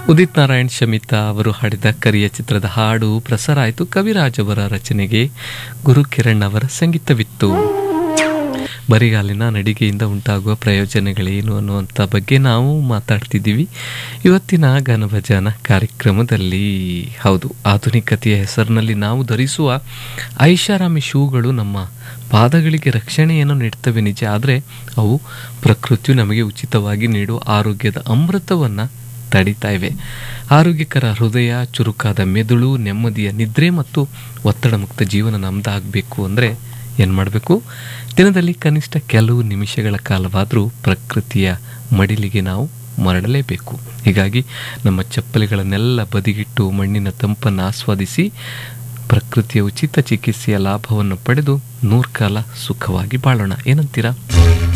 ಉದಿತ್ ನಾರಾಯಣ್ ಶಮಿತಾ ಅವರು ಹಾಡಿದ ಕರಿಯ ಚಿತ್ರದ ಹಾಡು ಪ್ರಸಾರ ಆಯಿತು ಕವಿರಾಜ್ ಅವರ ರಚನೆಗೆ ಗುರು ಕಿರಣ್ ಅವರ ಸಂಗೀತವಿತ್ತು ಬರಿಗಾಲಿನ ನಡಿಗೆಯಿಂದ ಉಂಟಾಗುವ ಪ್ರಯೋಜನಗಳೇನು ಅನ್ನುವಂಥ ಬಗ್ಗೆ ನಾವು ಮಾತಾಡ್ತಿದ್ದೀವಿ ಇವತ್ತಿನ ಗಾನಭಜನ ಕಾರ್ಯಕ್ರಮದಲ್ಲಿ ಹೌದು ಆಧುನಿಕತೆಯ ಹೆಸರಿನಲ್ಲಿ ನಾವು ಧರಿಸುವ ಐಷಾರಾಮಿ ಶೂಗಳು ನಮ್ಮ ಪಾದಗಳಿಗೆ ರಕ್ಷಣೆಯನ್ನು ನೀಡ್ತವೆ ನಿಜ ಆದರೆ ಅವು ಪ್ರಕೃತಿಯು ನಮಗೆ ಉಚಿತವಾಗಿ ನೀಡುವ ಆರೋಗ್ಯದ ಅಮೃತವನ್ನು ತಡಿತಾ ಇವೆ ಆರೋಗ್ಯಕರ ಹೃದಯ ಚುರುಕಾದ ಮೆದುಳು ನೆಮ್ಮದಿಯ ನಿದ್ರೆ ಮತ್ತು ಒತ್ತಡ ಮುಕ್ತ ಜೀವನ ನಮ್ದಾಗಬೇಕು ಅಂದರೆ ಏನು ಮಾಡಬೇಕು ದಿನದಲ್ಲಿ ಕನಿಷ್ಠ ಕೆಲವು ನಿಮಿಷಗಳ ಕಾಲವಾದರೂ ಪ್ರಕೃತಿಯ ಮಡಿಲಿಗೆ ನಾವು ಮರಳಲೇಬೇಕು ಹೀಗಾಗಿ ನಮ್ಮ ಚಪ್ಪಲಿಗಳನ್ನೆಲ್ಲ ಬದಿಗಿಟ್ಟು ಮಣ್ಣಿನ ತಂಪನ್ನು ಆಸ್ವಾದಿಸಿ ಪ್ರಕೃತಿಯ ಉಚಿತ ಚಿಕಿತ್ಸೆಯ ಲಾಭವನ್ನು ಪಡೆದು ನೂರ್ಕಾಲ ಸುಖವಾಗಿ ಬಾಳೋಣ ಏನಂತೀರಾ